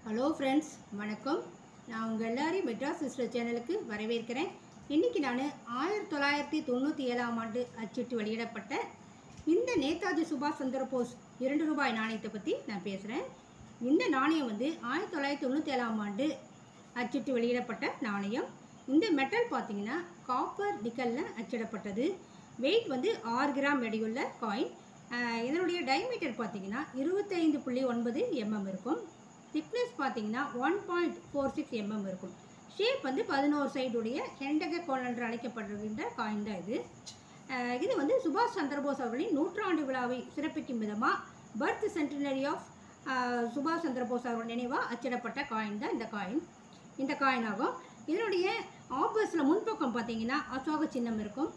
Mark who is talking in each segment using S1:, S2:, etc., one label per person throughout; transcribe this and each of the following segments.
S1: hello friends வணக்கம் நான் உங்கள் எல்லாரையும் மெட்ராஸ் சிஸ்டர் சேனலுக்கு வரவேற்கிறேன் இன்றைக்கி நான் ஆயிரத்தி தொள்ளாயிரத்தி தொண்ணூற்றி ஏழாம் ஆண்டு அச்சிட்டு வெளியிடப்பட்ட இந்த நேதாஜி சுபாஷ் சந்திர போஸ் இரண்டு ரூபாய் நாணயத்தை பற்றி நான் பேசுகிறேன் இந்த நாணயம் வந்து ஆயிரத்தி தொள்ளாயிரத்தி தொண்ணூற்றி ஏழாம் ஆண்டு அச்சிட்டு வெளியிடப்பட்ட நாணயம் இந்த மெட்டல் பார்த்தீங்கன்னா காப்பர் நிக்கலில் அச்சிடப்பட்டது வெயிட் வந்து ஆறு கிராம் எடையுள்ள காயின் இதனுடைய டைமீட்டர் பார்த்தீங்கன்னா இருபத்தைந்து புள்ளி ஒன்பது எம்எம் இருக்கும் திக்னஸ் பார்த்தீங்கன்னா one point four six mm இருக்கும் ஷேப் வந்து பதினோரு சைடுடைய ஹெண்டக கோல் என்று அழைக்கப்படுகின்ற காயின் தான் இது அஹ் இது வந்து சுபாஷ் சந்திரபோஸ் அவர்களின் நூற்றாண்டு விழாவை சிறப்பிக்கும் விதமாக பர்த் சென்டினரி ஆஃப் சுபாஷ் சந்திரபோஸ் அவர்கள் நினைவாக அச்சிடப்பட்ட காயின் தான் இந்த காயின் இந்த காயின் ஆகும் இதனுடைய ஆப்போஸில் முன்பக்கம் பார்த்தீங்கன்னா அசோக சின்னம் இருக்கும்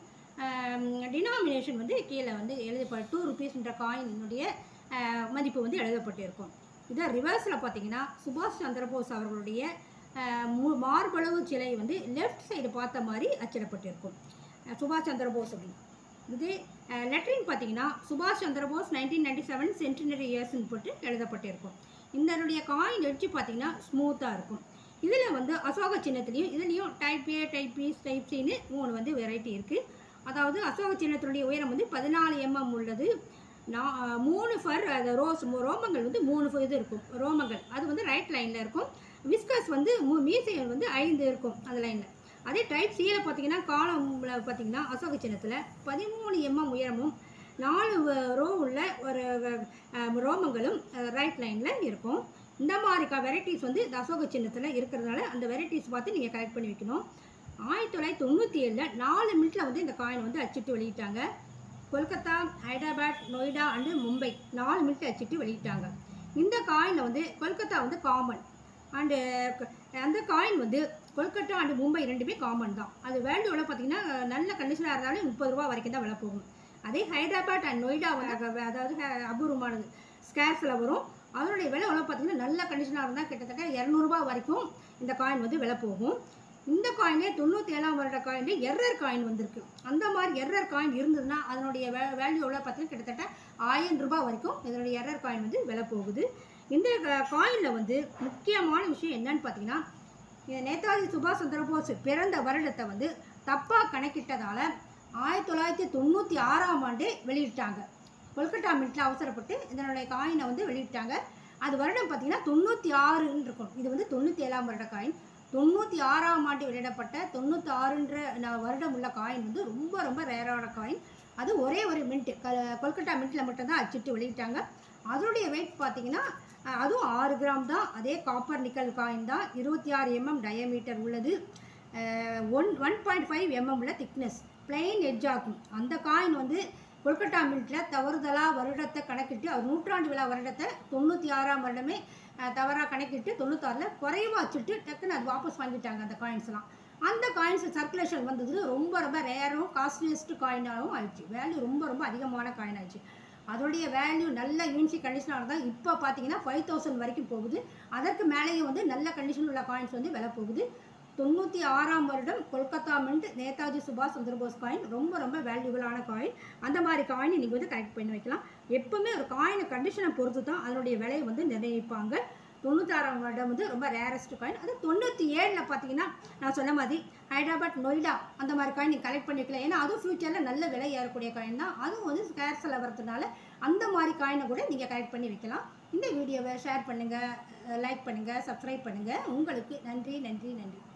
S1: டினாமினேஷன் வந்து கீழே வந்து எழுதப்பட்ட டூ ருபீஸ்ன்ற காயினுடைய மதிப்பு வந்து எழுதப்பட்டிருக்கும் இதை ரிவர்ஸில் பார்த்தீங்கன்னா சுபாஷ் சந்திரபோஸ் அவர்களுடைய அஹ், மு- மார்பளவு சிலை வந்து லெஃப்ட் சைடு பார்த்த மாதிரி அச்சிடப்பட்டிருக்கும் அஹ், சுபாஷ் சந்திரபோஸ் அப்படின்னு இது லெட்டரின் பார்த்தீங்கன்னா சுபாஷ் Chandra Bose nineteen ninety seven centenary இயர்ஸ்னு போட்டு எழுதப்பட்டிருக்கும் இதனுடைய காயின் எட்ஜ் பார்த்தீங்கன்னா ஸ்மூத்தாக இருக்கும் இதில் வந்து அசோக சின்னத்துலேயும் இதுலேயும் type A type B type சின்னு மூணு வந்து வெரைட்டி இருக்குது அதாவது அசோக சின்னத்தினுடைய உயரம் வந்து பதினாலு எம்எம் உள்ளது நான் மூணு ஃபர் அந்த ரோஸ் மு- ரோமங்கள் வந்து மூணு ஃப- இது இருக்கும் ரோமங்கள் அது வந்து ரைட் லைனில் இருக்கும் விஸ்கஸ் வந்து மூ மீசை வந்து ஐந்து இருக்கும் அந்த லைனில் அதே டைப் சியில் பார்த்தீங்கன்னா காலம்ல பார்த்தீங்கன்னா அசோக சின்னத்தில் பதிமூணு எம்எம் உயரமும் நாலு ரோ உள்ள ஒரு அஹ், ரோமங்களும் ரைட் லைனில் இருக்கும் இந்த மாதிரி க வெரைட்டிஸ் வந்து இந்த அசோக சின்னத்தில் இருக்கிறதுனால அந்த வெரைட்டிஸ் பார்த்து நீங்கள் கலெக்ட் பண்ணி வைக்கணும் ஆயிரத்தி தொள்ளாயிரத்தி தொண்ணூற்றி ஏழில் நாலு மினிட்ல வந்து இந்த காயின் வந்து அச்சிட்டு வெளியிட்டாங்க கொல்கத்தா ஹைதராபாத் நொய்டா அண்டு மும்பை நாலு மினிட் அச்சிட்டு வெளியிட்டாங்க இந்த காயினில் வந்து கொல்கத்தா வந்து காமன் அண்டு அந்த காயின் வந்து கொல்கட்டா அண்டு மும்பை ரெண்டுமே காமன் தான் அது வேல்யூவில் பார்த்தீங்கன்னா நல்ல கண்டிஷனாக இருந்தாலும் முப்பது ரூபா வரைக்கும் தான் விலை போகும் அதே ஹைதராபாத் அண்ட் நொய்டா வந்து அக- அதாவது ஹ- அபூர்வமானது ஸ்கேர்ஸில் வரும் அதனுடைய விலை எவ்வளோ பார்த்தீங்கன்னா நல்ல கண்டிஷனாக இருந்தால் கிட்டத்தட்ட இரநூறுபா வரைக்கும் இந்த காயின் வந்து விலை போகும் இந்த காயினே தொண்ணூற்றி ஏழாம் வருட காயின்ல எர்ரர் காயின் வந்திருக்கு அந்த மாதிரி எர்ரர் காயின் இருந்ததுன்னா அதனுடைய வே வேல்யூ எவ்வளோ பார்த்தீங்கன்னா கிட்டத்தட்ட ஆயிரம் ரூபாய் வரைக்கும் இதனுடைய எர்ரர் காயின் வந்து விலை போகுது இந்த காயினில் வந்து முக்கியமான விஷயம் என்னன்னு பார்த்தீங்கன்னா இந்த நேதாஜி சுபாஷ் சந்திரபோஸ் பிறந்த வருடத்தை வந்து தப்பாக கணக்கிட்டதால் ஆயிரத்தி தொள்ளாயிரத்தி தொண்ணூற்றி ஆறாம் ஆண்டு வெளியிட்டாங்க கொல்கட்டா மின்ட்டில் அவசரப்பட்டு இதனுடைய காயினை வந்து வெளியிட்டாங்க அது வருடம் பார்த்தீங்கன்னா தொண்ணூற்றி ஆறுன்னு இருக்கும் இது வந்து தொண்ணூற்றி ஏழாம் வருட காயின் தொண்ணூற்றி ஆறாம் ஆண்டு வெளியிடப்பட்ட தொண்ணூற்றி ஆறுன்ற ந- வருடம் உள்ள காயின் வந்து ரொம்ப ரொம்ப ரேரான காயின் அது ஒரே ஒரு மின்ட்டு க கொல்கட்டா மின்ட்டில் மட்டும்தான் அச்சிட்டு வெளியிட்டாங்க அதனுடைய வெயிட் பார்த்தீங்கன்னா அஹ், அதுவும் ஆறு கிராம் தான் அதே காப்பர் நிக்கல் காயின் தான் இருபத்தி ஆறு எம்எம் டயமீட்டர் உள்ளது one one point five mm உள்ள திக்னஸ் பிளெயின் எட்ஜ் ஆகும் அந்த காயின் வந்து கொல்கட்டா மின்ட்டில் தவறுதலாக வருடத்தை கணக்கிட்டு அவர் நூற்றாண்டு விழா வருடத்தை தொண்ணூற்றி ஆறாம் வருடமே தவறாக கணக்கிட்டு தொண்ணூத்தாறில் குறைவா வச்சுட்டு டக்குன்னு அது வாபஸ் வாங்கிட்டாங்க அந்த காயின்ஸ்லாம் அந்த காயின்ஸ் சர்க்குலேஷன் வந்தது ரொம்ப ரொம்ப ரேரும் காஸ்ட்லியஸ்ட் காயினாகவும் ஆயிடுச்சு வேல்யூ ரொம்ப ரொம்ப அதிகமான காயின் ஆயிடுச்சு அதோடைய வேல்யூ நல்ல யூனிசி கண்டிஷனாக இருந்தால் இப்போ பார்த்தீங்கன்னா ஃபைவ் தௌசண்ட் வரைக்கும் போகுது அதற்கு மேலேயும் வந்து நல்ல கண்டிஷன் உள்ள காயின்ஸ் வந்து விலை போகுது தொண்ணூற்றி ஆறாம் வருடம் கொல்கத்தா மின்ட் நேதாஜி சுபாஷ் சந்திரபோஸ் காயின் ரொம்ப ரொம்ப வேல்யூபிளான காயின் அந்த மாதிரி காயினை நீங்கள் வந்து கலெக்ட் பண்ணி வைக்கலாம் எப்பவுமே ஒரு காயினை கண்டிஷனை பொறுத்து தான் அதனுடைய விலையை வந்து நிர்ணயிப்பாங்க தொண்ணூத்தாறாம் வருடம் வந்து ரொம்ப ரேரஸ்ட் காயின் அது தொண்ணூற்றி ஏழில் பார்த்தீங்கன்னா நான் சொன்ன மாதிரி ஹைதராபாத் நொய்டா அந்த மாதிரி காயின் நீங்கள் கலெக்ட் பண்ணி வைக்கலாம் ஏன்னா அதுவும் ஃப்யூச்சரில் நல்ல விலை ஏறக்கூடிய காயின் தான் அதுவும் வந்து ஸ்கேர்ஸில் வரதுனால அந்த மாதிரி காயினை கூட நீங்கள் கலெக்ட் பண்ணி வைக்கலாம் இந்த வீடியோவை ஷேர் பண்ணுங்கள் லைக் பண்ணுங்கள் சப்ஸ்கிரைப் பண்ணுங்கள் உங்களுக்கு நன்றி நன்றி நன்றி